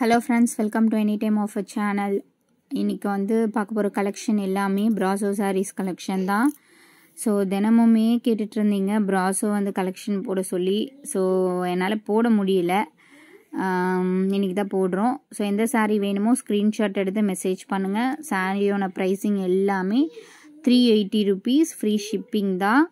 hello friends welcome to any time of a channel இன்றைக்கி வந்து பார்க்க போகிற கலெக்ஷன் எல்லாமே ப்ராசோ சாரீஸ் கலெக்ஷன் தான் ஸோ தினமுமே கேட்டுட்டு இருந்தீங்க ப்ராசோ வந்து கலெக்ஷன் போட சொல்லி ஸோ என்னால் போட முடியல இன்றைக்கி தான் போடுறோம் ஸோ எந்த சாரீ வேணுமோ ஸ்க்ரீன்ஷாட் எடுத்து மெசேஜ் பண்ணுங்கள் சாரியோட ப்ரைஸிங் எல்லாமே three eighty rupees free shipping தான்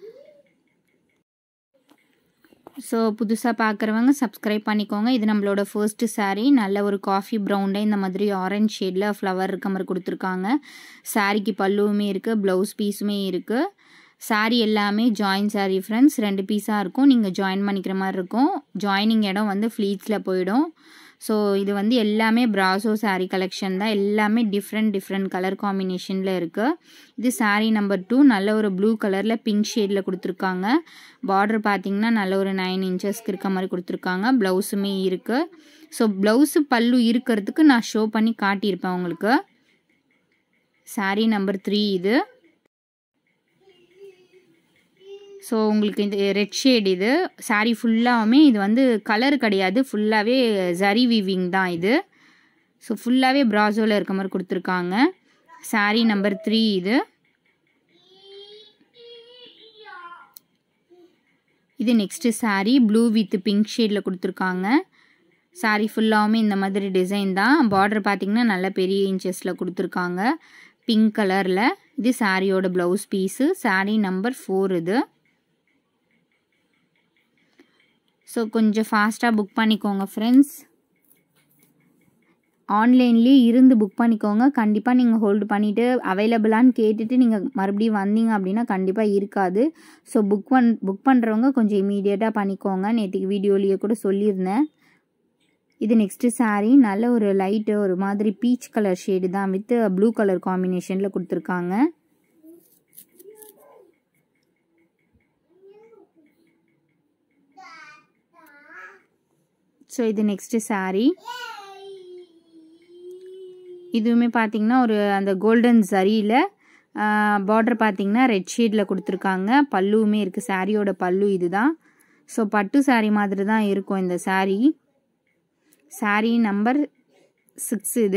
ஸோ புதுசாக பார்க்குறவங்க சப்ஸ்கிரைப் பண்ணிக்கோங்க இது நம்மளோட ஃபர்ஸ்ட்டு சாரீ நல்ல ஒரு காஃபி ப்ரௌனில் இந்த மாதிரி ஆரஞ்ச் ஷேடில் ஃப்ளவர் இருக்க மாதிரி கொடுத்துருக்காங்க சாரிக்கு பல்லுவுமே இருக்குது ப்ளவுஸ் பீஸுமே இருக்குது சாரீ எல்லாமே ஜாயின் சாரீ ஃப்ரெண்ட்ஸ் ரெண்டு பீஸாக இருக்கும் நீங்கள் ஜாயின் பண்ணிக்கிற மாதிரி இருக்கும் ஜாயினிங் இடம் வந்து ஃப்ளீட்ஸில் போயிடும் ஸோ இது வந்து எல்லாமே ப்ராசோ சாரீ கலெக்ஷன் தான் எல்லாமே டிஃப்ரெண்ட் டிஃப்ரெண்ட் கலர் காம்பினேஷனில் இருக்குது இது சாரீ நம்பர் டூ நல்ல ஒரு ப்ளூ கலரில் பிங்க் ஷேடில் கொடுத்துருக்காங்க பார்டர் பார்த்தீங்கன்னா நல்ல ஒரு நைன் இன்ச்சஸ்க்கு இருக்க மாதிரி கொடுத்துருக்காங்க ப்ளவுஸுமே இருக்குது ஸோ ப்ளவுஸு பல்லு இருக்கிறதுக்கு நான் ஷோ பண்ணி காட்டியிருப்பேன் உங்களுக்கு சாரீ நம்பர் த்ரீ இது ஸோ உங்களுக்கு இந்த ரெட் ஷேட் இது சாரீ ஃபுல்லாகவுமே இது வந்து கலர் கிடையாது ஃபுல்லாகவே ஜரி வீவிங் தான் இது ஸோ ஃபுல்லாகவே ப்ராசோவில் இருக்க மாதிரி கொடுத்துருக்காங்க சாரீ நம்பர் த்ரீ இது இது next sari blue with pink ஷேடில் கொடுத்துருக்காங்க சாரீ ஃபுல்லாகவுமே இந்த மாதிரி டிசைன் தான் பார்டர் பார்த்திங்கன்னா நல்ல பெரிய இன்ச்சஸில் கொடுத்துருக்காங்க பிங்க் கலரில் இது சாரியோட blouse piece sari number four இது ஸோ கொஞ்சம் ஃபாஸ்ட்டாக புக் பண்ணிக்கோங்க ஃப்ரெண்ட்ஸ் ஆன்லைன்லேயே இருந்து புக் பண்ணிக்கோங்க கண்டிப்பாக நீங்கள் ஹோல்டு பண்ணிவிட்டு அவைலபிளான்னு கேட்டுட்டு நீங்கள் மறுபடியும் வந்தீங்க அப்படின்னா கண்டிப்பாக இருக்காது ஸோ புக் பண் புக் பண்ணுறவங்க கொஞ்சம் இமீடியட்டாக பண்ணிக்கோங்க நேற்றுக்கு வீடியோலேயே கூட சொல்லியிருந்தேன் இது நெக்ஸ்ட்டு சாரீ நல்ல ஒரு லைட்டு ஒரு மாதிரி பீச் கலர் ஷேடு தான் வித் ப்ளூ கலர் காம்பினேஷனில் கொடுத்துருக்காங்க ஸோ இது நெக்ஸ்ட்டு சாரீ இதுவுமே பார்த்தீங்கன்னா ஒரு அந்த கோல்டன் சரியில் பார்டர் பார்த்தீங்கன்னா ரெட் ஷேடில் கொடுத்துருக்காங்க பல்லுவுமே இருக்குது சாரியோட பல்லு இதுதான் ஸோ பட்டு சாரீ மாதிரி தான் இருக்கும் இந்த சாரீ சாரீ நம்பர் சிக்ஸ் இது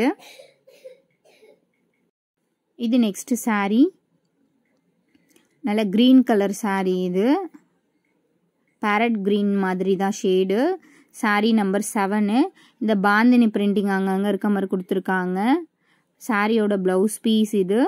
இது நெக்ஸ்ட்டு சாரீ நல்ல க்ரீன் கலர் சாரீ இது பேரட் க்ரீன் மாதிரி தான் ஷேடு சாரீ நம்பர் செவனு இந்த பாந்தினி பிரிண்டிங் அங்கங்கே இருக்க மாதிரி கொடுத்துருக்காங்க சாரியோட ப்ளவுஸ் பீஸ் இது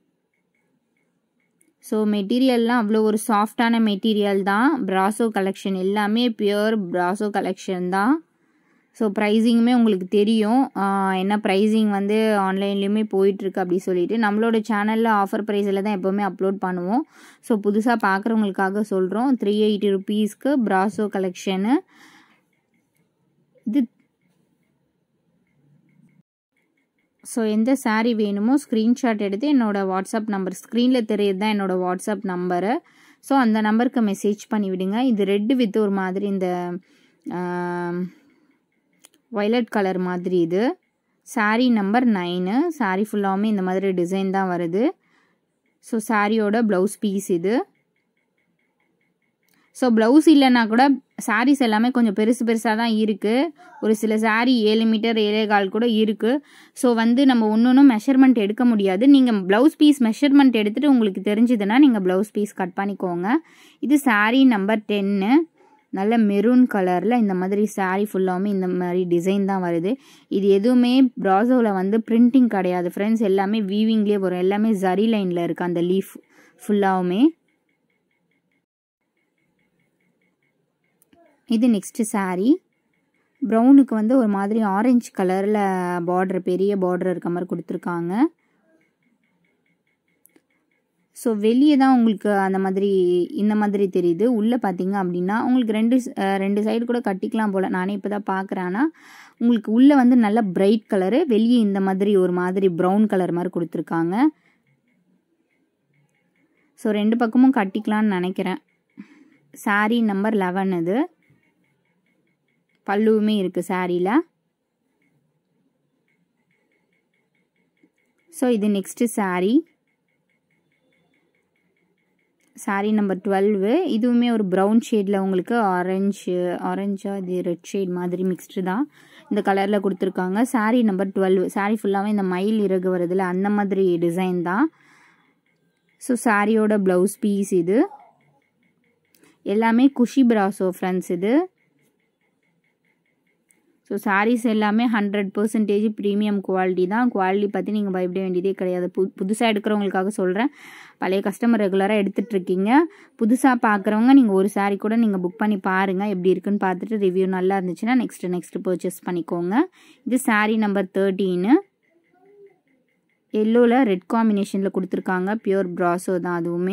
ஸோ மெட்டீரியல்லாம் அவ்வளோ ஒரு சாஃப்டான மெட்டீரியல் தான் ப்ராசோ கலெக்ஷன் எல்லாமே பியூர் ப்ராசோ கலெக்ஷன் தான் ஸோ ப்ரைஸிங்குமே உங்களுக்கு தெரியும் என்ன ப்ரைஸிங் வந்து ஆன்லைன்லேயுமே போயிட்டுருக்கு அப்படி சொல்லிட்டு நம்மளோட சேனலில் ஆஃபர் ப்ரைஸில் தான் எப்போவுமே அப்லோட் பண்ணுவோம் ஸோ புதுசாக பார்க்குறவங்களுக்காக சொல்கிறோம் த்ரீ எயிட்டி ருபீஸ்க்கு ப்ராசோ கலெக்ஷனு இது ஸோ எந்த சாரீ வேணுமோ ஸ்க்ரீன்ஷாட் எடுத்து என்னோடய வாட்ஸ்அப் நம்பர் ஸ்க்ரீனில் தெரியுது தான் என்னோடய வாட்ஸ்அப் நம்பரு ஸோ அந்த நம்பருக்கு மெசேஜ் பண்ணிவிடுங்க இது ரெட்டு வித் ஒரு மாதிரி இந்த வைலட் கலர் மாதிரி இது சாரீ நம்பர் நைனு சாரீ ஃபுல்லாகவுமே இந்த மாதிரி டிசைன் தான் வருது ஸோ சாரியோட ப்ளவுஸ் பீஸ் இது ஸோ ப்ளவுஸ் இல்லைன்னா கூட சாரீஸ் எல்லாமே கொஞ்சம் பெருசு பெருசாக தான் இருக்குது ஒரு சில சாரீ ஏழு மீட்டர் ஏழே கால் கூட இருக்குது ஸோ வந்து நம்ம ஒன்று ஒன்றும் மெஷர்மெண்ட் எடுக்க முடியாது நீங்கள் ப்ளவுஸ் பீஸ் மெஷர்மெண்ட் எடுத்துகிட்டு உங்களுக்கு தெரிஞ்சுதுன்னா நீங்கள் ப்ளவுஸ் பீஸ் கட் பண்ணிக்கோங்க இது சாரீ நம்பர் டென்னு நல்ல மெரூன் கலரில் இந்த மாதிரி சாரீ ஃபுல்லாகவுமே இந்த மாதிரி டிசைன் தான் வருது இது எதுவுமே ப்ராசோவில் வந்து பிரிண்டிங் கிடையாது ஃப்ரெண்ட்ஸ் எல்லாமே வீவிங்லேயே வரும் எல்லாமே ஜரி லைனில் இருக்குது அந்த லீஃப் ஃபுல்லாகவுமே இது நெக்ஸ்ட்டு சாரீ ப்ரௌனுக்கு வந்து ஒரு மாதிரி ஆரஞ்சு கலரில் பார்டர் பெரிய பார்டர் இருக்க மாதிரி கொடுத்துருக்காங்க ஸோ வெளியே தான் உங்களுக்கு அந்த மாதிரி இந்த மாதிரி தெரியுது உள்ளே பார்த்தீங்க அப்படின்னா உங்களுக்கு ரெண்டு ரெண்டு சைடு கூட கட்டிக்கலாம் போல் நானே இப்போ தான் பார்க்குறேன்னா உங்களுக்கு உள்ளே வந்து நல்ல பிரைட் கலரு வெளியே இந்த மாதிரி ஒரு மாதிரி ப்ரௌன் கலர் மாதிரி கொடுத்துருக்காங்க ஸோ ரெண்டு பக்கமும் கட்டிக்கலான்னு நினைக்கிறேன் சாரீ நம்பர் லெவன் இது பல்லுவுமே இருக்குது சாரியில் ஸோ இது next sari sari number twelve இதுவுமே ஒரு ப்ரௌன் ஷேடில் உங்களுக்கு ஆரஞ்சு ஆரஞ்சா இது ரெட் ஷேட் மாதிரி மிக்ஸ்டு தான் இந்த கலரில் கொடுத்துருக்காங்க சாரீ நம்பர் டுவெல் சாரீ ஃபுல்லாகவே இந்த மயில் இறகு வருதுல அந்த மாதிரி டிசைன் தான் ஸோ சாரியோட ப்ளவுஸ் பீஸ் இது எல்லாமே குஷி பிராசோ ஃப்ரெண்ட்ஸ் இது ஸோ சாரீஸ் எல்லாமே ஹண்ட்ரட் பர்சன்டேஜ் ப்ரீமியம் குவாலிட்டி தான் குவாலிட்டி பற்றி நீங்கள் பயப்பட வேண்டியதே கிடையாது பு புதுசாக எடுக்கிறவங்களுக்காக சொல்கிறேன் பழைய கஸ்டமர் ரெகுலராக எடுத்துகிட்ருக்கீங்க புதுசாக பார்க்குறவங்க நீங்கள் ஒரு சாரீ கூட நீங்கள் புக் பண்ணி பாருங்கள் எப்படி இருக்குன்னு பார்த்துட்டு ரிவ்யூ நல்லா இருந்துச்சுன்னா நெக்ஸ்ட்டு நெக்ஸ்ட்டு பர்ச்சேஸ் பண்ணிக்கோங்க இது சாரீ நம்பர் தேர்ட்டீனு எல்லோவில் ரெட் காம்பினேஷனில் கொடுத்துருக்காங்க பியூர் ப்ராசோ தான் அதுவுமே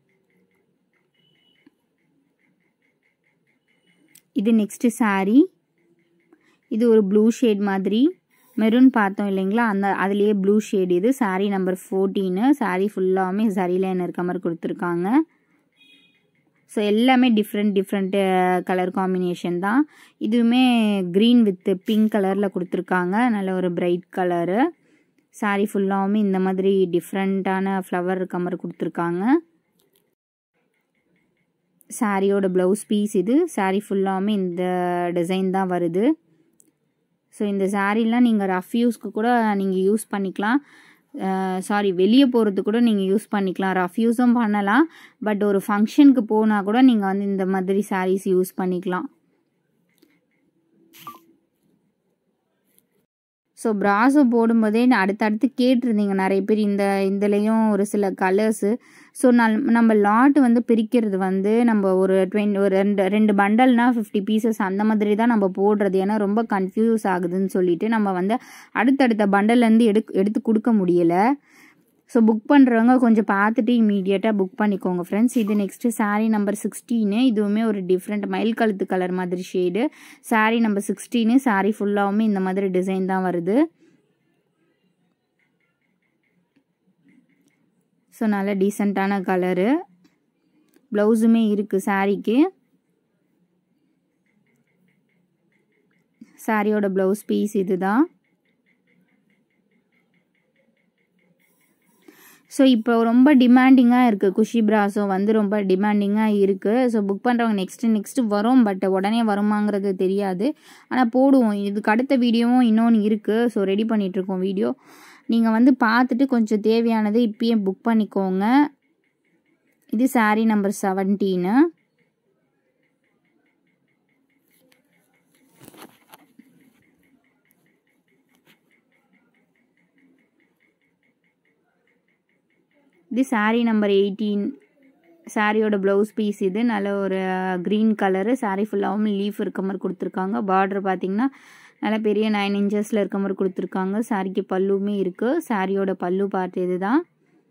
இது நெக்ஸ்ட்டு சாரீ இது ஒரு ப்ளூ ஷேட் மாதிரி மெரூன் பார்த்தோம் இல்லைங்களா அந்த அதுலேயே ப்ளூ ஷேட் இது சாரீ நம்பர் ஃபோர்டீனு சாரீ ஃபுல்லாகவுமே சரி லைன் இருக்க மாதிரி கொடுத்துருக்காங்க ஸோ எல்லாமே டிஃப்ரெண்ட் டிஃப்ரெண்ட்டு கலர் காம்பினேஷன் தான் இதுவுமே க்ரீன் வித் பிங்க் கலரில் கொடுத்துருக்காங்க நல்ல ஒரு பிரைட் கலரு சாரீ ஃபுல்லாகவுமே இந்த மாதிரி டிஃப்ரெண்ட்டான ஃப்ளவர் இருக்க மாதிரி கொடுத்துருக்காங்க சாரியோட ப்ளவுஸ் பீஸ் இது சாரீ ஃபுல்லாகவுமே இந்த டிசைன் தான் வருது ஸோ இந்த சாரீலாம் நீங்கள் ரஃப் யூஸ்க்கு கூட நீங்கள் யூஸ் பண்ணிக்கலாம் சாரி வெளியே போகிறதுக்கு கூட நீங்கள் யூஸ் பண்ணிக்கலாம் ரஃப் யூஸும் பண்ணலாம் பட் ஒரு ஃபங்க்ஷனுக்கு போனால் கூட நீங்கள் வந்து இந்த மாதிரி சாரீஸ் யூஸ் பண்ணிக்கலாம் ஸோ ப்ராஸோ போடும்போதே அடுத்தடுத்து கேட்டிருந்தீங்க நிறைய பேர் இந்த இதுலேயும் ஒரு சில கலர்ஸு ஸோ நல் நம்ம லாட் வந்து பிரிக்கிறது வந்து நம்ம ஒரு டுவெண்ட் ஒரு ரெண்டு ரெண்டு பண்டல்னா ஃபிஃப்டி பீசஸ் அந்த மாதிரி தான் நம்ம போடுறது ஏன்னா ரொம்ப கன்ஃபியூஸ் ஆகுதுன்னு சொல்லிட்டு நம்ம வந்து அடுத்தடுத்த பண்டல்லேருந்து எடு எடுத்து கொடுக்க முடியலை ஸோ புக் பண்ணுறவங்க கொஞ்சம் பார்த்துட்டு இமீடியட்டாக புக் பண்ணிக்கோங்க ஃப்ரெண்ட்ஸ் இது நெக்ஸ்ட்டு சாரீ நம்பர் சிக்ஸ்டீனு இதுவுமே ஒரு டிஃப்ரெண்ட் மயில் கழுத்து கலர் மாதிரி shade sari number sixteen sari ஃபுல்லாகவுமே இந்த மாதிரி டிசைன் தான் வருது ஸோ நல்ல டீசெண்டான கலரு ப்ளவுஸுமே இருக்குது சாரீக்கு சாரியோட ப்ளவுஸ் பீஸ் இது தான் ஸோ இப்போ ரொம்ப டிமாண்டிங்காக இருக்குது குஷி பிராஸோ வந்து ரொம்ப டிமாண்டிங்காக இருக்குது ஸோ புக் பண்ணுறவங்க நெக்ஸ்ட்டு நெக்ஸ்ட்டு வரும் பட் உடனே வருமாங்கிறது தெரியாது ஆனால் போடுவோம் இதுக்கு அடுத்த வீடியோவும் இன்னொன்று இருக்குது ஸோ ரெடி பண்ணிகிட்ருக்கோம் வீடியோ நீங்கள் வந்து பார்த்துட்டு கொஞ்சம் தேவையானது இப்பயே புக் பண்ணிக்கோங்க இது சாரீ நம்பர் செவன்டீனு இது சாரீ நம்பர் எயிட்டீன் சாரியோட ப்ளவுஸ் பீஸ் இது நல்ல ஒரு க்ரீன் கலரு சாரீ ஃபுல்லாகவும் லீஃப் இருக்க மாதிரி கொடுத்துருக்காங்க பார்டர் பார்த்திங்கன்னா நல்ல பெரிய நைன் இன்ச்சஸில் இருக்க மாதிரி கொடுத்துருக்காங்க சாரிக்கு பல்லுமே இருக்குது சாரியோட பல்லு பார்ட் இது தான்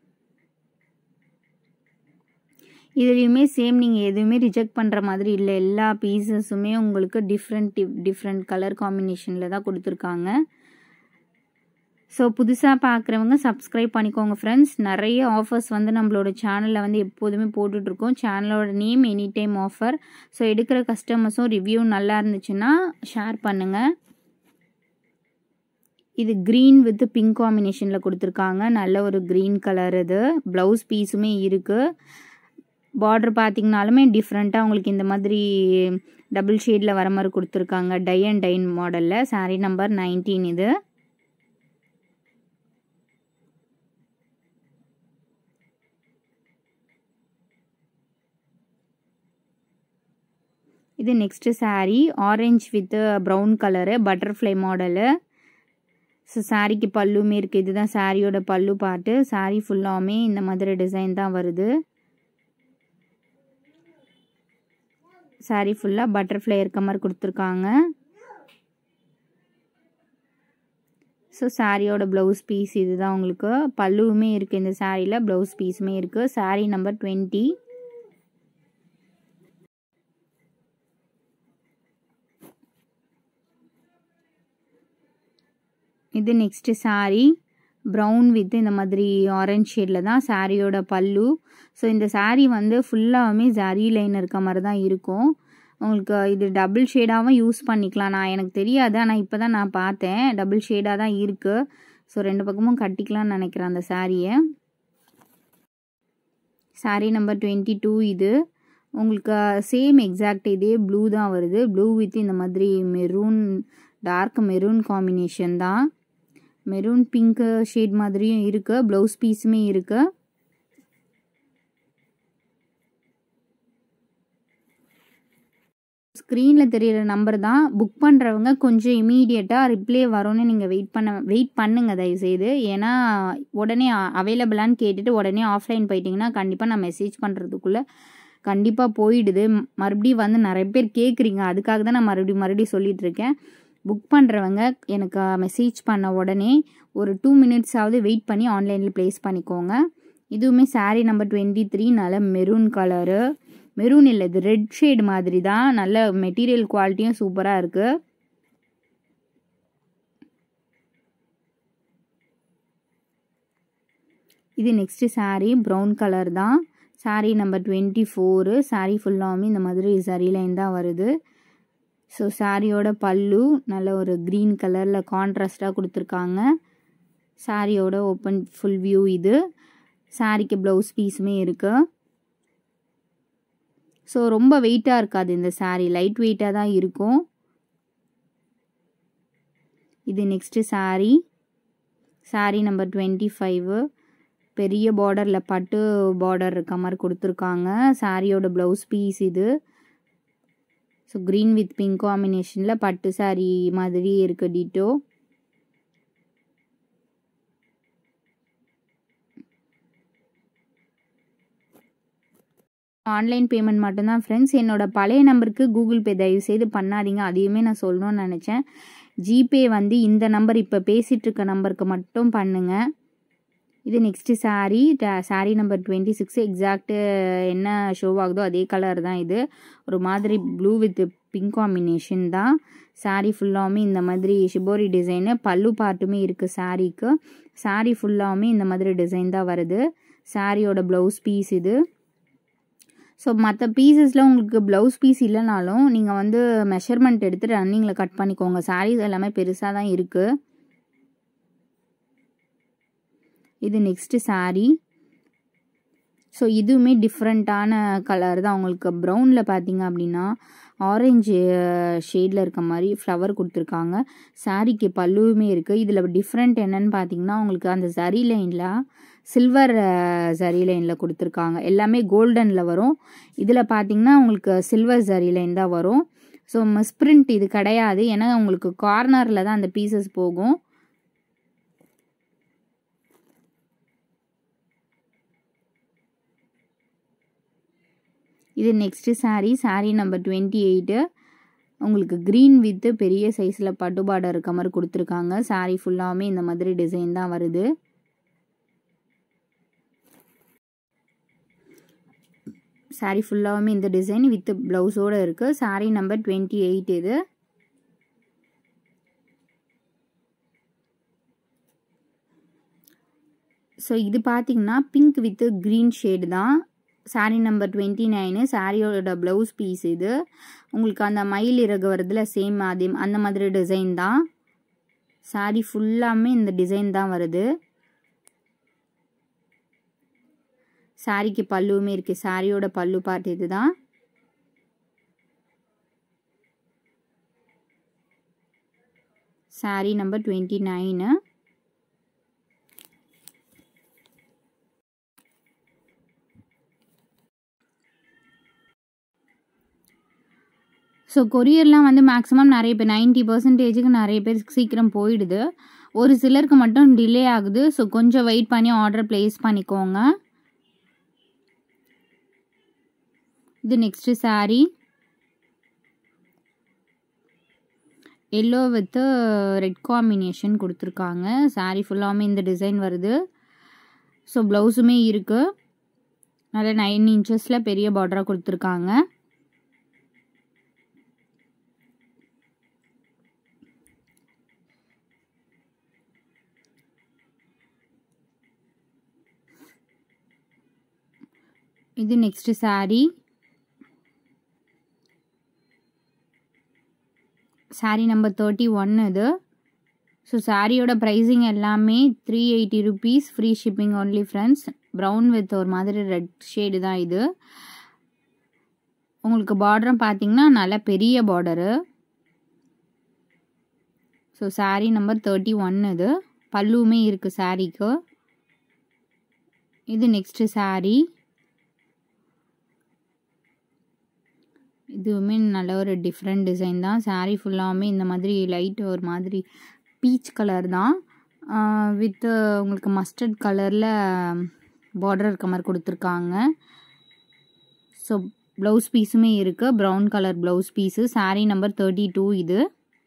இதுலேயுமே சேம் நீங்கள் எதுவுமே ரிஜெக்ட் பண்ணுற மாதிரி இல்லை எல்லா பீசஸுமே உங்களுக்கு டிஃப்ரெண்ட் டிஃப்ரெண்ட் கலர் காம்பினேஷனில் தான் கொடுத்துருக்காங்க ஸோ புதுசாக பார்க்குறவங்க சப்ஸ்கிரைப் பண்ணிக்கோங்க ஃப்ரெண்ட்ஸ் நிறைய ஆஃபர்ஸ் வந்து நம்மளோட சேனலில் வந்து எப்போதுமே போட்டுட்ருக்கோம் சேனலோட name any time offer so எடுக்கிற கஸ்டமர்ஸும் ரிவ்யூ நல்லா இருந்துச்சுன்னா ஷேர் பண்ணுங்கள் இது க்ரீன் வித் பிங்க் காம்பினேஷனில் கொடுத்துருக்காங்க நல்ல ஒரு க்ரீன் கலர் இது ப்ளவுஸ் பீஸுமே இருக்குது பார்டர் பார்த்திங்கனாலுமே டிஃப்ரெண்ட்டாக உங்களுக்கு இந்த மாதிரி டபுள் ஷேடில் வர மாதிரி கொடுத்துருக்காங்க டை அண்ட் டைன் மாடலில் சாரீ நம்பர் நைன்டீன் இது இது next sari orange with brown colour butterfly model so சாரீக்கு பல்லுமே இருக்குது இதுதான் சாரியோட பல்லு பாட்டு சாரீ ஃபுல்லாமே இந்த மாதிரி டிசைன் தான் வருது சாரீ ஃபுல்லாக பட்டர்ஃப்ளை இருக்க மாதிரி கொடுத்துருக்காங்க ஸோ சாரியோட ப்ளவுஸ் பீஸ் இதுதான் உங்களுக்கு பல்லுவுமே இருக்குது இந்த சாரியில் ப்ளவுஸ் பீஸுமே இருக்குது சாரீ நம்பர் டுவெண்ட்டி இது நெக்ஸ்ட்டு சாரீ ப்ரௌன் வித் இந்த மாதிரி ஆரஞ்ச் ஷேடில் தான் சாரியோட பல்லு ஸோ இந்த சாரீ வந்து ஃபுல்லாகவுமே ஜரி லைன் இருக்க மாதிரி தான் இருக்கும் உங்களுக்கு இது டபுள் ஷேடாகவும் யூஸ் பண்ணிக்கலாம் நான் எனக்கு தெரியாது ஆனால் இப்போ தான் நான் பார்த்தேன் டபுள் ஷேடாக தான் இருக்குது ஸோ ரெண்டு பக்கமும் கட்டிக்கலாம்னு நினைக்கிறேன் அந்த சாரியை சாரீ நம்பர் டுவெண்ட்டி டூ இது உங்களுக்கு சேம் எக்ஸாக்ட் இதே ப்ளூ தான் வருது ப்ளூ வித் இந்த மாதிரி மெரூன் டார்க் மெரூன் காம்பினேஷன் தான் மெரூன் பிங்க் ஷேட் மாதிரியும் இருக்குது ப்ளவுஸ் பீஸுமே இருக்குது ஸ்க்ரீனில் தெரிகிற நம்பர் தான் புக் பண்ணுறவங்க கொஞ்சம் இமீடியட்டாக ரிப்ளே வரும்னு நீங்கள் வெயிட் பண்ண வெயிட் பண்ணுங்க தயவுசெய்து ஏன்னா உடனே அவைலபிளான்னு கேட்டுட்டு உடனே ஆஃப்லைன் போயிட்டிங்கன்னா கண்டிப்பாக நான் மெசேஜ் பண்ணுறதுக்குள்ளே கண்டிப்பாக போயிடுது மறுபடியும் வந்து நிறைய பேர் கேட்குறீங்க அதுக்காக தான் நான் மறுபடியும் மறுபடியும் சொல்லிட்டு இருக்கேன் புக் பண்ணுறவங்க எனக்கு மெசேஜ் பண்ண உடனே ஒரு டூ மினிட்ஸாவது வெயிட் பண்ணி ஆன்லைனில் ப்ளேஸ் பண்ணிக்கோங்க இதுவுமே சாரீ நம்பர் டுவெண்ட்டி த்ரீ நல்ல மெரூன் கலரு மெரூன் இல்லை இது ரெட் ஷேட் மாதிரி தான் நல்ல மெட்டீரியல் குவாலிட்டியும் சூப்பராக இருக்குது இது நெக்ஸ்ட்டு சாரீ ப்ரௌன் கலர் தான் sari number twenty four sari ஃபுல்லாகவுமே இந்த மாதிரி சரி லைன் தான் வருது ஸோ சாரியோட பல்லு நல்ல ஒரு க்ரீன் கலரில் கான்ட்ராஸ்டாக கொடுத்துருக்காங்க சாரியோட ஓப்பன் ஃபுல் வியூ இது சாரிக்கு ப்ளவுஸ் பீஸுமே இருக்குது ஸோ ரொம்ப வெயிட்டாக இருக்காது இந்த சாரீ லைட் வெயிட்டாக தான் இருக்கும் இது next sari sari number twenty five பெரிய பார்டரில் பட்டு பார்டர் இருக்க மாதிரி கொடுத்துருக்காங்க சாரியோட ப்ளவுஸ் பீஸ் இது ஸோ க்ரீன் வித் பிங்க் காம்பினேஷனில் பட்டு சாரீ மாதிரி இருக்குது டிட்டோ ஆன்லைன் பேமெண்ட் மட்டும்தான் ஃப்ரெண்ட்ஸ் என்னோடய பழைய நம்பருக்கு கூகுள் பே தயவு செய்து பண்ணாதீங்க அதையுமே நான் சொல்லணும்னு நினச்சேன் ஜிபே வந்து இந்த நம்பர் இப்போ பேசிகிட்டு இருக்க நம்பருக்கு மட்டும் பண்ணுங்கள் இது next sari sari number twenty six exact என்ன ஷோ ஆகுதோ அதே கலர் தான் இது ஒரு மாதிரி ப்ளூ வித் பிங்க் காம்பினேஷன் தான் சாரீ ஃபுல்லாகவுமே இந்த மாதிரி ஷிபோரி டிசைனு பல்லு பார்ட்டுமே இருக்குது சாரீக்கு சாரீ ஃபுல்லாகவுமே இந்த மாதிரி டிசைன் தான் வருது சாரியோட ப்ளவுஸ் பீஸ் இது ஸோ மற்ற பீசஸில் உங்களுக்கு ப்ளவுஸ் பீஸ் இல்லைனாலும் நீங்கள் வந்து மெஷர்மெண்ட் எடுத்து ரன்னிங்கில் கட் பண்ணிக்கோங்க சாரீஸ் எல்லாமே பெருசாக தான் இருக்குது இது நெக்ஸ்ட்டு சாரீ ஸோ இதுவுமே டிஃப்ரெண்ட்டான கலர் தான் உங்களுக்கு ப்ரௌனில் பார்த்தீங்க அப்படின்னா ஆரஞ்சு ஷேடில் இருக்க மாதிரி ஃப்ளவர் கொடுத்துருக்காங்க சாரீக்கு பல்லுவுமே இருக்குது இதில் டிஃப்ரெண்ட் என்னன்னு பார்த்தீங்கன்னா உங்களுக்கு அந்த சரி லைனில் சில்வர் சரி லைனில் கொடுத்துருக்காங்க எல்லாமே கோல்டனில் வரும் இதில் பார்த்தீங்கன்னா உங்களுக்கு சில்வர் சரி லைன் தான் வரும் ஸோ மிஸ்பிரிண்ட் இது கிடையாது ஏன்னா உங்களுக்கு கார்னரில் தான் அந்த பீசஸ் போகும் இது next sari sari number twenty eight உங்களுக்கு க்ரீன் வித்து பெரிய சைஸில் பட்டு பார்டர் இருக்க மாதிரி கொடுத்துருக்காங்க சாரீ ஃபுல்லாகவுமே இந்த மாதிரி டிசைன் தான் வருது சாரீ ஃபுல்லாகவுமே இந்த டிசைன் வித் ப்ளவுஸோடு இருக்குது சாரீ நம்பர் டுவெண்ட்டி எயிட் இது ஸோ இது பார்த்தீங்கன்னா பிங்க் வித்து க்ரீன் ஷேடு தான் சாரீ நம்பர் டுவெண்ட்டி நைனு சாரியோட ப்ளவுஸ் பீஸ் இது உங்களுக்கு அந்த மயில் இறகு வருதுல சேம் அதே அந்த மாதிரி டிசைன் தான் சாரீ ஃபுல்லாமே இந்த டிசைன் தான் வருது சாரிக்கு பல்லுவுமே இருக்குது சாரியோட பல்லு பார்ட் இது தான் sari number twenty nine so கொரியர்லாம் வந்து மேக்ஸிமம் நிறைய பேர் நைன்ட்டி பர்சன்டேஜுக்கு நிறைய பேர் சீக்கிரம் போயிடுது ஒரு சிலருக்கு மட்டும் டிலே ஆகுது ஸோ கொஞ்சம் வெயிட் பண்ணி ஆர்டர் ப்ளேஸ் பண்ணிக்கோங்க இது next sari yellow with red combination கொடுத்துருக்காங்க சாரீ ஃபுல்லாமே இந்த டிசைன் வருது ஸோ ப்ளவுஸுமே இருக்குது நல்ல நைன் இன்ச்சஸில் பெரிய பார்டராக கொடுத்துருக்காங்க இது next sari sari number thirty one இது ஸோ சாரியோட ப்ரைஸிங் எல்லாமே three eighty rupees free shipping only friends brown with ஒரு மாதிரி ரெட் ஷேடு தான் இது உங்களுக்கு பார்டரும் பார்த்தீங்கன்னா நல்ல பெரிய border so sari number thirty one இது பல்லுவுமே இருக்குது சாரீக்கு இது நெக்ஸ்ட்டு சாரீ இதுவுமே நல்ல ஒரு டிஃப்ரெண்ட் டிசைன் தான் சாரீ ஃபுல்லாகவுமே இந்த மாதிரி லைட் ஒரு மாதிரி பீச் கலர் தான் வித்து உங்களுக்கு மஸ்டர்ட் கலரில் பார்டர் இருக்க மாதிரி கொடுத்துருக்காங்க ஸோ ப்ளவுஸ் பீஸுமே இருக்குது brown colour blouse piece sari number thirty two இது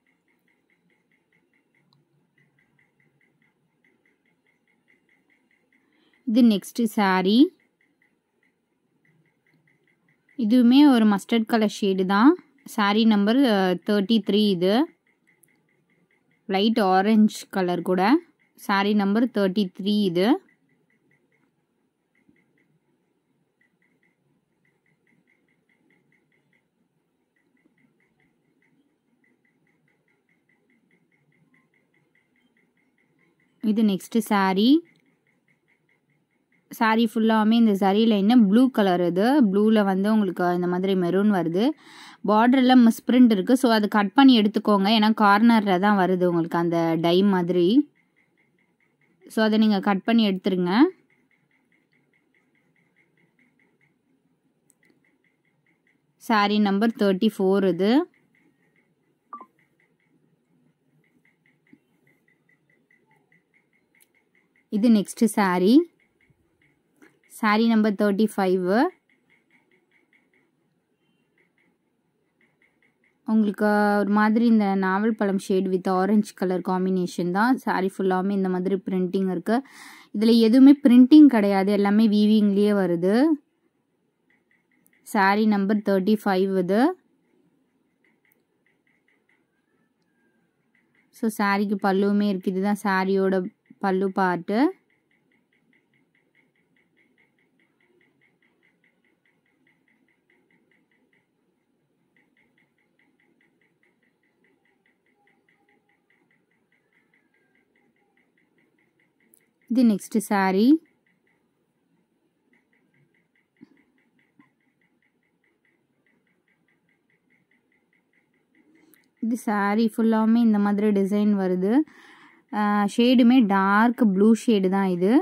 இது நெக்ஸ்ட்டு சாரீ இதுவுமே ஒரு மஸ்டர்ட் கலர் ஷேடு தான் சாரீ நம்பர் தேர்ட்டி த்ரீ இது லைட் ஆரஞ்ச் கலர் கூட சாரீ நம்பர் தேர்ட்டி த்ரீ இது இது நெக்ஸ்ட்டு சாரீ சாரீ ஃபுல்லாகவுமே இந்த சரி லைன்னு ப்ளூ கலர் இது ப்ளூவில் வந்து உங்களுக்கு இந்த மாதிரி மெரூன் வருது பார்டரில் மிஸ்பிரிண்ட் இருக்குது ஸோ அதை கட் பண்ணி எடுத்துக்கோங்க ஏன்னா கார்னரில் தான் வருது உங்களுக்கு அந்த டை மாதிரி ஸோ அதை நீங்கள் கட் பண்ணி எடுத்துருங்க சாரீ நம்பர் தேர்ட்டி ஃபோர் இது இது next sari sari number thirty five உங்களுக்கு ஒரு மாதிரி இந்த நாவல் பழம் shade with orange colour combination தான் சாரீ ஃபுல்லாகவுமே இந்த மாதிரி பிரிண்டிங் இருக்குது இதில் எதுவுமே பிரிண்டிங் கிடையாது எல்லாமே வீவிங்லேயே வருது சாரீ நம்பர் தேர்ட்டி ஃபைவ் இது ஸோ சாரீக்கு பல்லுவுமே இருக்குது இதுதான் சாரியோட பல்லு பார்ட்டு இது நெக்ஸ்ட் சாரீ இது சாரீ ஃபுல்லாகவுமே இந்த மாதிரி டிசைன் வருது ஷேடுமே டார்க் ப்ளூ ஷேடு தான் இது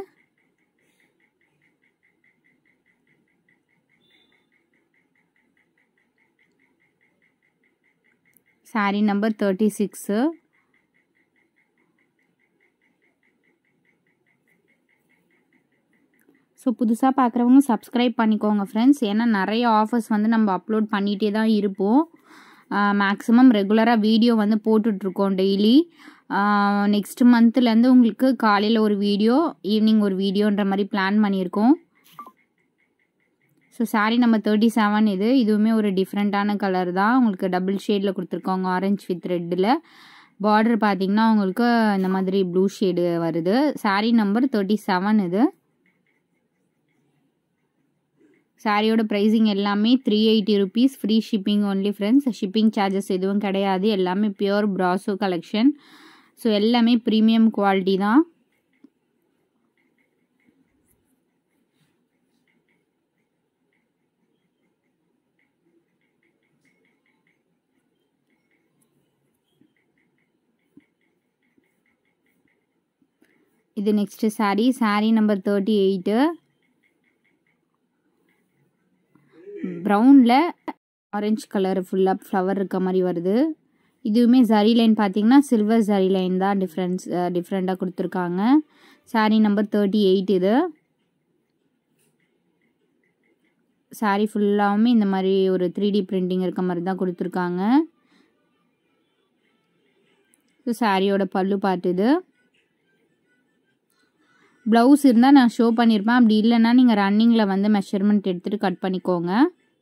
sari number thirty six so புதுசாக பார்க்குறவங்க சப்ஸ்கிரைப் பண்ணிக்கோங்க ஃப்ரெண்ட்ஸ் ஏன்னா நிறைய ஆஃபர்ஸ் வந்து நம்ம அப்லோட் பண்ணிகிட்டே தான் இருப்போம் மேக்ஸிமம் ரெகுலராக வீடியோ வந்து போட்டுட்ருக்கோம் டெய்லி நெக்ஸ்ட் மந்த்லேருந்து உங்களுக்கு காலையில் ஒரு வீடியோ ஈவினிங் ஒரு வீடியோன்ற மாதிரி பிளான் பண்ணியிருக்கோம் ஸோ சாரீ நம்ம தேர்ட்டி செவன் இது இதுவுமே ஒரு டிஃப்ரெண்ட்டான கலர் தான் உங்களுக்கு டபுள் ஷேடில் கொடுத்துருக்காங்க ஆரஞ்ச் வித் ரெட்டில் பார்டர் பார்த்தீங்கன்னா உங்களுக்கு இந்த மாதிரி ப்ளூ ஷேடு வருது சாரீ நம்பர் தேர்ட்டி செவன் இது சாரியோட ப்ரைஸிங் எல்லாமே three eighty rupees free shipping only friends shipping charges எதுவும் கிடையாது எல்லாமே பியோர் ப்ராசோ கலெக்ஷன் ஸோ எல்லாமே ப்ரீமியம் குவாலிட்டி தான் இது next sari sari number thirty eight ப்ரௌனில் ஆரஞ்சு கலர் ஃபுல்லாக ஃப்ளவர் இருக்க மாதிரி வருது இதுவுமே ஜரி லைன் பார்த்தீங்கன்னா சில்வர் ஜரி லைன் தான் டிஃப்ரென்ஸ் டிஃப்ரெண்ட்டாக கொடுத்துருக்காங்க சாரீ நம்பர் தேர்ட்டி எயிட் இது சாரீ ஃபுல்லாகவுமே இந்த மாதிரி ஒரு த்ரீ டி பிரிண்டிங் இருக்க மாதிரி தான் கொடுத்துருக்காங்க ஸோ சாரியோட பல்லு பார்ட்டு இது ப்ளவுஸ் இருந்தால் நான் ஷோ பண்ணியிருப்பேன் அப்படி இல்லைன்னா நீங்கள் ரன்னிங்கில் வந்து மெஷர்மெண்ட் எடுத்துகிட்டு கட் பண்ணிக்கோங்க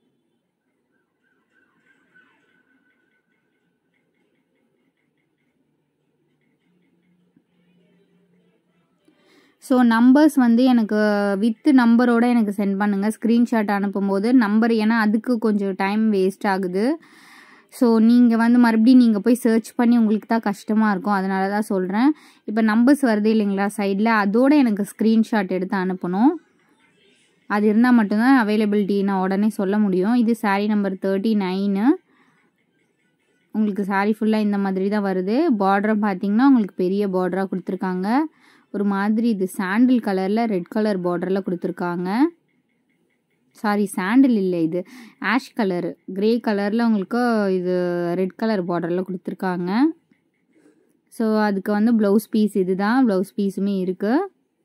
ஸோ நம்பர்ஸ் வந்து எனக்கு வித்து நம்பரோட எனக்கு சென்ட் பண்ணுங்கள் ஸ்க்ரீன்ஷாட் அனுப்பும்போது நம்பர் ஏன்னா அதுக்கு கொஞ்சம் டைம் வேஸ்ட் ஆகுது ஸோ நீங்கள் வந்து மறுபடியும் நீங்கள் போய் சர்ச் பண்ணி உங்களுக்கு தான் கஷ்டமாக இருக்கும் அதனால தான் சொல்கிறேன் இப்போ நம்பர்ஸ் வருது இல்லைங்களா சைடில் அதோட எனக்கு ஸ்க்ரீன்ஷாட் எடுத்து அனுப்பணும் அது இருந்தால் மட்டும்தான் அவைலபிலிட்டி நான் உடனே சொல்ல முடியும் இது சாரீ நம்பர் தேர்ட்டி நைனு உங்களுக்கு சாரீ ஃபுல்லாக இந்த மாதிரி தான் வருது பார்டரும் பார்த்தீங்கன்னா உங்களுக்கு பெரிய பார்டராக கொடுத்துருக்காங்க ஒரு மாதிரி இது சாண்டில் கலரில் ரெட் கலர் பார்டரில் கொடுத்துருக்காங்க சாரி சாண்டில் இல்லை இது ஆஷ் கலர் க்ரே கலரில் உங்களுக்கு இது ரெட் கலர் பார்டரில் கொடுத்துருக்காங்க ஸோ அதுக்கு வந்து ப்ளவுஸ் பீஸ் இது தான் ப்ளவுஸ் பீஸுமே இருக்குது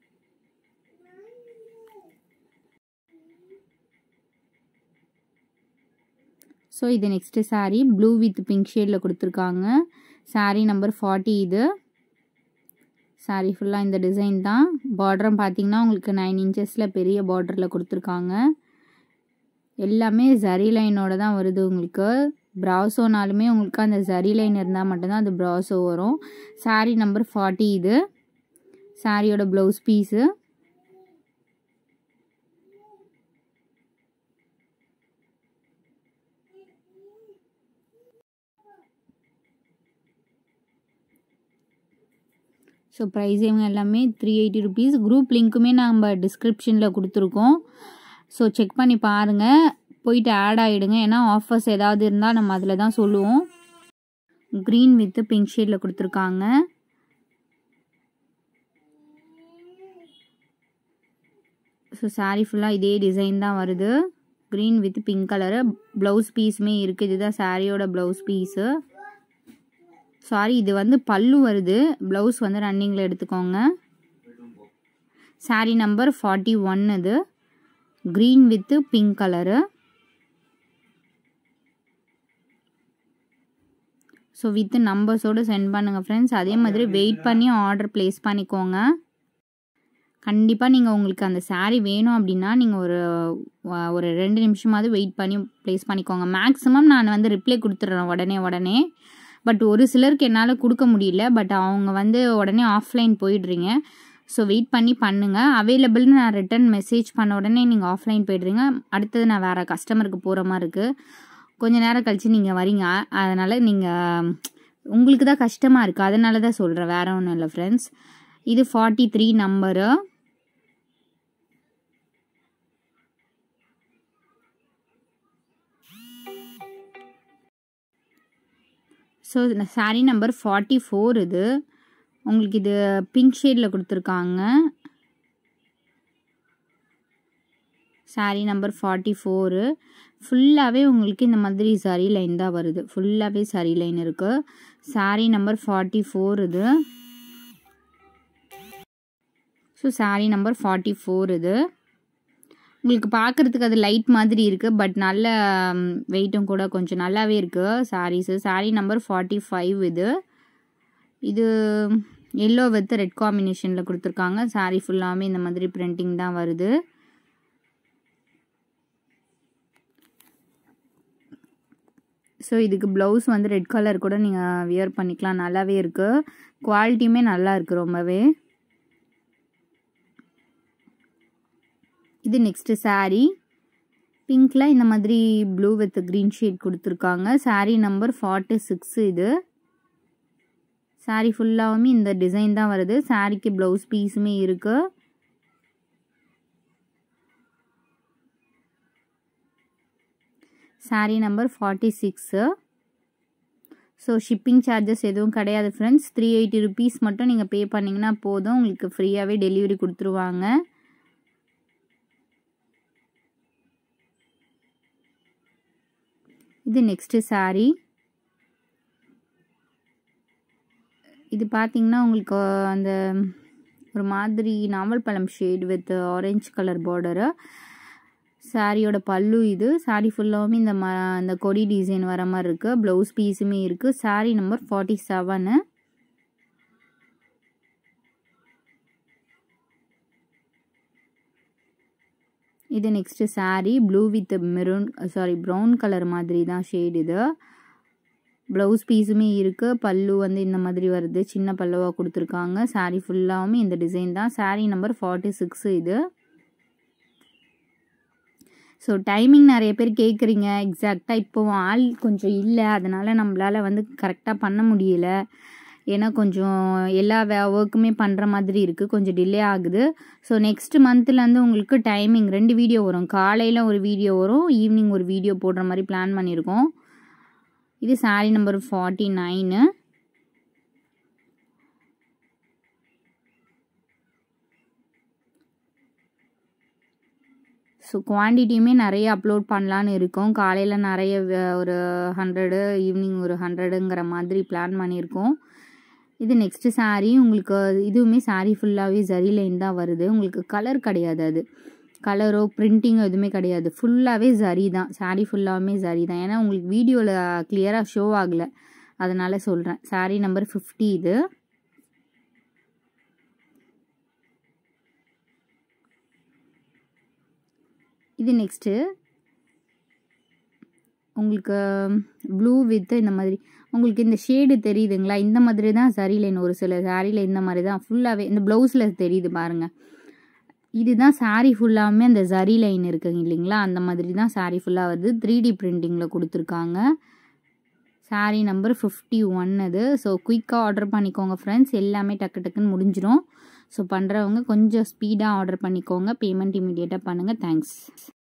ஸோ இது next sari blue with pink ஷேடில் கொடுத்துருக்காங்க சாரீ நம்பர் ஃபார்ட்டி இது சாரீ ஃபுல்லாக இந்த டிசைன் தான் பார்டரும் பார்த்தீங்கன்னா உங்களுக்கு நைன் இன்ச்சஸில் பெரிய பார்டரில் கொடுத்துருக்காங்க எல்லாமே ஜரி லைனோட தான் வருது உங்களுக்கு ப்ராசோனாலுமே உங்களுக்கு அந்த ஜரி லைன் இருந்தால் மட்டும்தான் அது ப்ராசோ வரும் சாரீ நம்பர் ஃபார்ட்டி இது சாரியோட ப்ளவுஸ் பீஸு ஸோ ப்ரைஸ் இவங்க எல்லாமே த்ரீ எயிட்டி ருபீஸ் குரூப் லிங்க்குமே நம்ம டிஸ்கிரிப்ஷனில் கொடுத்துருக்கோம் ஸோ செக் பண்ணி பாருங்கள் போயிட்டு ஆட் ஆகிடுங்க ஏன்னா ஆஃபர்ஸ் ஏதாவது இருந்தால் நம்ம அதில் தான் சொல்லுவோம் க்ரீன் வித்து பிங்க் ஷேடில் கொடுத்துருக்காங்க ஸோ சாரீ ஃபுல்லாக இதே டிசைன் தான் வருது green with pink colour blouse பீஸுமே இருக்குது இதுதான் சாரியோட ப்ளவுஸ் பீஸு சாரி இது வந்து பல்லு வருது ப்ளவுஸ் வந்து ரன்னிங்கில் எடுத்துக்கோங்க சாரீ நம்பர் ஃபார்ட்டி ஒன் இது green with pink colour so with நம்பர்ஸோடு சென்ட் பண்ணுங்கள் ஃப்ரெண்ட்ஸ் அதே மாதிரி வெயிட் பண்ணி ஆர்டர் ப்ளேஸ் பண்ணிக்கோங்க கண்டிப்பாக நீங்கள் உங்களுக்கு அந்த சாரீ வேணும் அப்படின்னா நீங்கள் ஒரு ஒரு ரெண்டு நிமிஷமாவது வெயிட் பண்ணி ப்ளேஸ் பண்ணிக்கோங்க மேக்ஸிமம் நான் வந்து ரிப்ளை கொடுத்துட்றேன் உடனே உடனே பட் ஒரு சிலருக்கு என்னால் கொடுக்க முடியல பட் அவங்க வந்து உடனே ஆஃப்லைன் போயிடுறீங்க ஸோ வெயிட் பண்ணி பண்ணுங்கள் அவைலபிள்னு நான் ரிட்டன் மெசேஜ் பண்ண உடனே நீங்கள் ஆஃப்லைன் போய்ட்றீங்க அடுத்தது நான் வேறு கஸ்டமருக்கு போகிற மாதிரி இருக்குது கொஞ்சம் நேரம் கழித்து நீங்கள் வரீங்க அதனால் நீங்கள் உங்களுக்கு தான் கஷ்டமாக இருக்குது அதனால தான் சொல்கிறேன் வேறு ஒன்றும் இல்லை ஃப்ரெண்ட்ஸ் இது forty three number so sari number forty four இது உங்களுக்கு இது பிங்க் ஷேடில் கொடுத்துருக்காங்க சாரீ நம்பர் ஃபார்ட்டி ஃபோரு ஃபுல்லாகவே உங்களுக்கு இந்த மாதிரி சரி லைன் தான் வருது ஃபுல்லாகவே சரி லைன் இருக்குது சாரீ நம்பர் ஃபார்ட்டி ஃபோர் இது so sari number forty four இது உங்களுக்கு பார்க்குறதுக்கு அது லைட் மாதிரி இருக்குது பட் நல்ல வெயிட்டும் கூட கொஞ்சம் நல்லாவே இருக்குது saris sari number forty five இது இது எல்லோ வித் ரெட் காம்பினேஷனில் கொடுத்துருக்காங்க சாரீ ஃபுல்லாமே இந்த மாதிரி பிரிண்டிங் தான் வருது ஸோ இதுக்கு ப்ளவுஸ் வந்து ரெட் கலர் கூட நீங்கள் வியர் பண்ணிக்கலாம் நல்லாவே இருக்குது குவாலிட்டியுமே நல்லா இருக்குது ரொம்பவே இது நெக்ஸ்ட்டு சாரீ பிங்க்கில் இந்த மாதிரி ப்ளூ வித் க்ரீன் ஷேட் கொடுத்துருக்காங்க சாரீ நம்பர் ஃபார்ட்டி சிக்ஸ் இது சாரீ ஃபுல்லாகவுமே இந்த டிசைன் தான் வருது சாரீக்கு ப்ளவுஸ் பீஸுமே இருக்குது sari number forty six so shipping charges எதுவும் கிடையாது ஃப்ரெண்ட்ஸ் த்ரீ எயிட்டி ருபீஸ் மட்டும் நீங்கள் பே பண்ணிங்கன்னா போதும் உங்களுக்கு ஃப்ரீயாகவே டெலிவரி கொடுத்துருவாங்க இது நெக்ஸ்ட்டு சாரீ இது பார்த்தீங்கன்னா உங்களுக்கு அந்த ஒரு மாதிரி நாவல் பழம் shade with orange colour border சாரியோட பல்லு இது சாரி ஃபுல்லாகவுமே இந்த ம இந்த கொடி டிசைன் வர மாதிரி இருக்குது ப்ளவுஸ் பீஸுமே இருக்குது சாரி நம்பர் ஃபார்ட்டி செவனு இது next sari blue with maroon sari brown colour மாதிரி தான் ஷேட் இது ப்ளவுஸ் பீஸுமே இருக்குது பல்லு வந்து இந்த மாதிரி வருது சின்ன பல்லுவாக கொடுத்துருக்காங்க சாரீ ஃபுல்லாகவுமே இந்த டிசைன் தான் சாரீ நம்பர் ஃபார்ட்டி சிக்ஸு இது ஸோ டைமிங் நிறைய பேர் கேட்குறீங்க எக்ஸாக்டாக இப்போ ஆள் கொஞ்சம் இல்லை அதனால் நம்மளால் வந்து கரெக்டாக பண்ண முடியல ஏன்னா கொஞ்சம் எல்லா வே ஒர்க்குமே பண்ணுற மாதிரி இருக்குது கொஞ்சம் டிலே ஆகுது ஸோ நெக்ஸ்ட் மந்த்லேருந்து உங்களுக்கு டைமிங் ரெண்டு வீடியோ வரும் காலையில் ஒரு வீடியோ வரும் ஈவினிங் ஒரு வீடியோ போடுற மாதிரி பிளான் பண்ணியிருக்கோம் இது sari number forty nine so குவான்டிட்டியுமே நிறைய அப்லோட் பண்ணலான்னு இருக்கோம் காலையில் நிறைய ஒரு ஹண்ட்ரடு ஈவினிங் ஒரு ஹண்ட்ரடுங்கிற மாதிரி பிளான் பண்ணியிருக்கோம் இது நெக்ஸ்ட்டு சாரீ உங்களுக்கு இதுவுமே சாரீ ஃபுல்லாகவே ஜரி லைன் தான் வருது உங்களுக்கு கலர் கிடையாது அது கலரோ பிரிண்டிங்கோ எதுவுமே கிடையாது ஃபுல்லாகவே ஜரி தான் சாரீ ஃபுல்லாகவுமே ஜரி தான் ஏன்னா உங்களுக்கு வீடியோவில் கிளியராக ஷோ ஆகலை அதனால் சொல்கிறேன் சாரீ நம்பர் ஃபிஃப்டி இது இது நெக்ஸ்ட்டு உங்களுக்கு ப்ளூ வித்து இந்த மாதிரி உங்களுக்கு இந்த ஷேடு தெரியுதுங்களா இந்த மாதிரி தான் சரி லைன் ஒரு சில சாரியில் இந்த மாதிரி தான் ஃபுல்லாகவே இந்த ப்ளவுஸில் தெரியுது பாருங்கள் இதுதான் சாரீ ஃபுல்லாகவுமே அந்த ஜரி லைன் இருக்குங்க இல்லைங்களா அந்த மாதிரி தான் சாரீ ஃபுல்லாக வருது த்ரீ டி பிரிண்டிங்கில் கொடுத்துருக்காங்க சாரீ நம்பர் ஃபிஃப்டி ஒன் அது ஸோ குயிக்காக ஆர்டர் பண்ணிக்கோங்க ஃப்ரெண்ட்ஸ் எல்லாமே டக்கு டக்குன்னு முடிஞ்சிடும் ஸோ பண்ணுறவங்க கொஞ்சம் ஸ்பீடாக ஆர்டர் பண்ணிக்கோங்க பேமெண்ட் இமீடியட்டாக பண்ணுங்கள் தேங்க்ஸ்